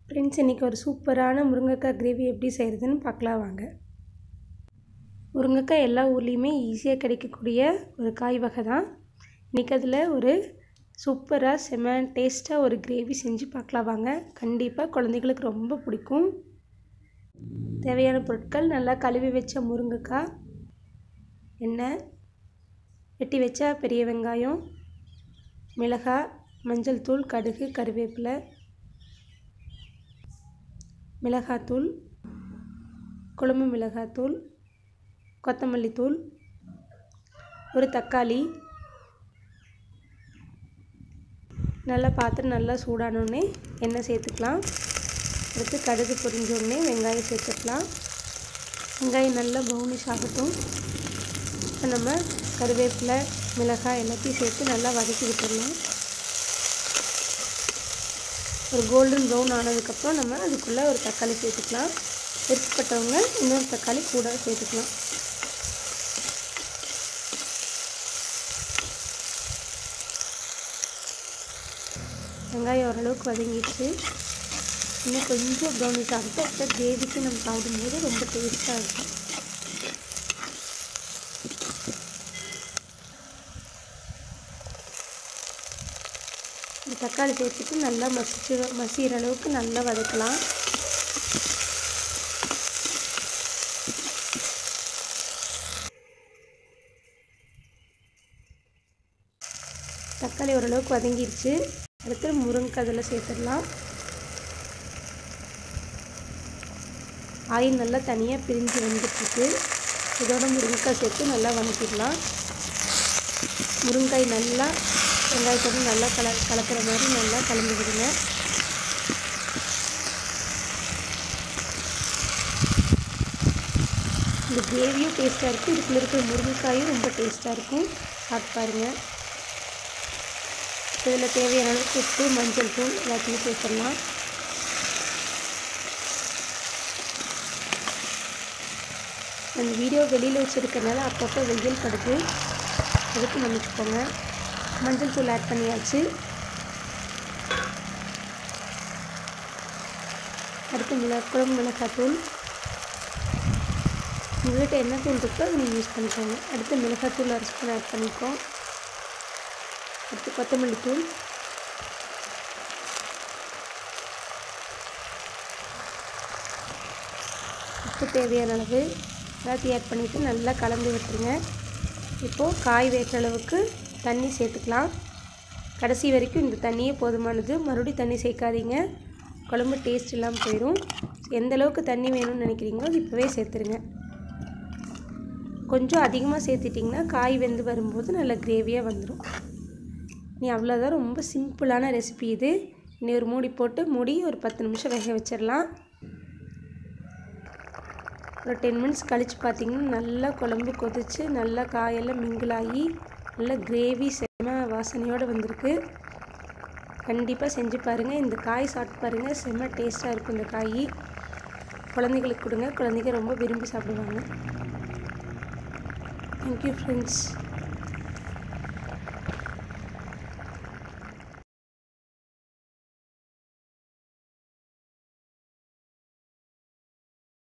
friends இன்றைக்கி ஒரு சூப்பரான முருங்கைக்காய் கிரேவி எப்படி செய்கிறதுன்னு பார்க்கலாம் வாங்க முருங்கைக்காய் எல்லா ஊர்லேயுமே ஈஸியாக கிடைக்கக்கூடிய ஒரு காய் வகை தான் இன்றைக்கி அதில் ஒரு சூப்பராக செம டேஸ்ட்டாக ஒரு கிரேவி செஞ்சு பார்க்கலாம் வாங்க கண்டிப்பாக குழந்தைகளுக்கு ரொம்ப பிடிக்கும் தேவையான பொருட்கள் நல்லா கழுவி வச்ச முருங்கைக்காய் எண்ணெய் வெட்டி வச்ச பெரிய வெங்காயம் மிளகாய் மஞ்சள் தூள் கடுகு கருவேப்பிலை மிளகாத்தூள் குழம்பு மிளகாத்தூள் கொத்தமல்லி தூள் ஒரு தக்காளி நல்லா பாத்திரம் நல்லா சூடானோடனே எண்ணெய் சேர்த்துக்கலாம் அடுத்து கடுகு பொரிஞ்சோடனே வெங்காயம் சேர்த்துக்கலாம் வெங்காயம் நல்லா ப்ரௌனிஷ் ஆகட்டும் இப்போ நம்ம கருவேப்பிலை மிளகாய் எல்லாத்தையும் சேர்த்து நல்லா வதக்கி விட்டுடலாம் ஒரு கோல்டன் ப்ரௌன் ஆனதுக்கப்புறம் நம்ம அதுக்குள்ளே ஒரு தக்காளி சேர்த்துக்கலாம் விருப்பப்பட்டவங்க இன்னொரு தக்காளி கூட சேர்த்துக்கலாம் வெங்காயம் ஓரளவுக்கு வதங்கிடுச்சு இன்னும் கொஞ்சம் ப்ரௌனிஷ் ஆகட்டும் அப்போ கிரேவிக்கு நம்ம சாப்பிடும்போது ரொம்ப டேஸ்ட்டாக இருக்கும் இந்த தக்காளி சேர்த்துட்டு நல்லா மசிச்சு மசிகிற அளவுக்கு நல்லா வதக்கலாம் தக்காளி ஓரளவுக்கு வதங்கிடுச்சு அடுத்து முருங்கை அதில் சேர்த்துடலாம் ஆயில் நல்லா தனியாக பிரிஞ்சு வந்துட்டுருக்கு இதோட முருங்கைக்காய் சேர்த்து நல்லா வதக்கிடலாம் முருங்காய் நல்லா வெங்காயத்தோடு நல்லா கல கலக்கிற மாதிரி நல்லா கலந்து விடுங்க இந்த கிரேவியும் டேஸ்ட்டாக இருக்கும் இதுக்குள்ள இருக்கிற முருங்கைக்காயும் ரொம்ப டேஸ்ட்டாக இருக்கும் சாப்பிட்டு பாருங்கள் இதில் தேவையான அளவுக்கு உப்பு மஞ்சள் தூள் எல்லாத்தையும் சேர்த்துடலாம் அந்த வீடியோ வெளியில் வச்சுருக்கனால அப்பப்போ வெயில் படுது அதுக்கு மன்னிச்சுக்கோங்க மஞ்சள் தூள் ஆட் பண்ணியாச்சு அடுத்து மிளகா குழம்பு மிளகாத்தூள் உங்கள்கிட்ட என்ன தூள் இருக்கோ அதை நீங்கள் யூஸ் பண்ணிக்கோங்க அடுத்து மிளகாத்தூள் அரை ஸ்பூன் ஆட் பண்ணிக்கோம் அடுத்து கொத்தமல்லி தூள் உப்பு தேவையான அளவு எல்லாத்தையும் ஆட் பண்ணிவிட்டு நல்லா கலந்து விட்டுருங்க இப்போது காய் வேகிற அளவுக்கு தண்ணி சேர்த்துக்கலாம் கடைசி வரைக்கும் இந்த தண்ணியே போதுமானது மறுபடியும் தண்ணி சேர்க்காதீங்க குழம்பு டேஸ்ட் இல்லாமல் போயிடும் எந்த அளவுக்கு தண்ணி வேணும்னு நினைக்கிறீங்களோ அது இப்போவே சேர்த்துருங்க கொஞ்சம் அதிகமாக சேர்த்துட்டிங்கன்னா காய் வெந்து வரும்போது நல்லா கிரேவியாக வந்துடும் நீ அவ்வளோதான் ரொம்ப சிம்பிளான ரெசிபி இது இனி ஒரு மூடி போட்டு மூடி ஒரு பத்து நிமிஷம் வேக வச்சிடலாம் ஒரு டென் மினிட்ஸ் கழித்து பார்த்திங்கன்னா நல்லா குழம்பு கொதித்து நல்லா காயெல்லாம் மிங்கிளாகி நல்லா கிரேவி செம வாசனையோடு வந்திருக்கு கண்டிப்பாக செஞ்சு பாருங்கள் இந்த காய் சாப்பிட்டு பாருங்கள் செம்ம டேஸ்ட்டாக இருக்கும் இந்த காய் குழந்தைங்களுக்கு கொடுங்க குழந்தைங்க ரொம்ப விரும்பி சாப்பிடுவாங்க தேங்க்யூ ஃப்ரெண்ட்ஸ்